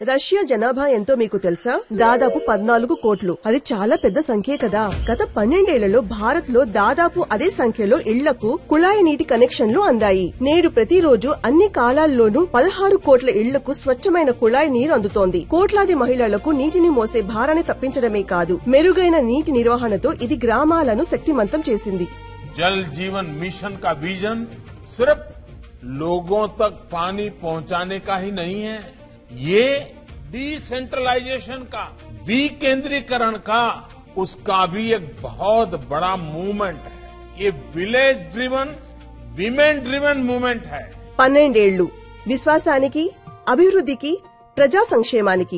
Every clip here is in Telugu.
రష్యా జనాభా ఎంతో మీకు తెలుసా దాదాపు పద్నాలుగు కోట్లు అది చాలా పెద్ద సంఖ్యే కదా గత పన్నెండేళ్లలో భారత్ లో దాదాపు అదే సంఖ్యలో ఇళ్లకు కుళాయి నీటి కనెక్షన్లు అందాయి నేడు ప్రతిరోజు అన్ని కాలాల్లోనూ పదహారు కోట్ల ఇళ్లకు స్వచ్ఛమైన కుళాయి నీరు అందుతోంది కోట్లాది మహిళలకు నీటిని మోసే భారాన్ని తప్పించడమే కాదు మెరుగైన నీటి నిర్వహణతో ఇది గ్రామాలను శక్తిమంతం చేసింది जल जीवन मिशन का विजन सिर्फ लोगों तक पानी पहुंचाने का ही नहीं है ये डिसेंट्रलाइजेशन का विकेंद्रीकरण का उसका भी एक बहुत बड़ा मूवमेंट है ये village driven women driven movement है పన్నెండేళ్లు విశ్వాసానికి అభివృద్ధికి ప్రజా సంక్షేమానికి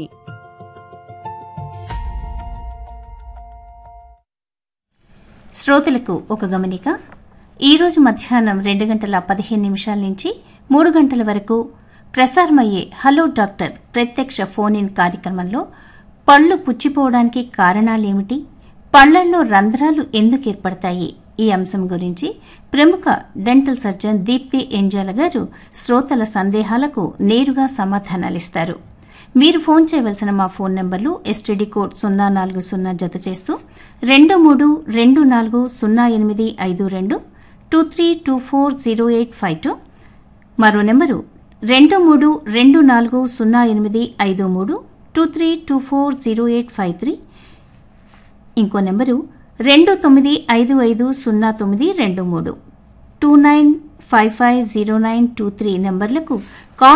శ్రోతలకు ఒక గమనిక ఈరోజు మధ్యాహ్నం రెండు గంటల పదిహేను నిమిషాల నుంచి మూడు గంటల వరకు ప్రసారమయ్యే హలో డాక్టర్ ప్రత్యక్ష ఫోన్ ఇన్ కార్యక్రమంలో పళ్ళు పుచ్చిపోవడానికి కారణాలేమిటి పళ్లల్లో రంధ్రాలు ఎందుకు ఏర్పడతాయి ఈ అంశం గురించి ప్రముఖ డెంటల్ సర్జన్ దీప్తి ఎంజాల గారు శ్రోతల సందేహాలకు నేరుగా సమాధానాలిస్తారు మీరు ఫోన్ చేయవలసిన మా ఫోన్ నంబర్లు ఎస్టీడీ కోడ్ సున్నా నాలుగు సున్నా జత చేస్తూ రెండు మూడు రెండు నాలుగు సున్నా ఎనిమిది ఐదు రెండు two three two four zero eight five two మరో నెంబరు రెండు మూడు రెండు నాలుగు సున్నా ఎనిమిది ఐదు మూడు two three two four zero eight five three ఇంకో నెంబరు రెండు తొమ్మిది ఐదు ఐదు సున్నా తొమ్మిది రెండు మూడు two nine five five zero nine two three నెంబర్లకు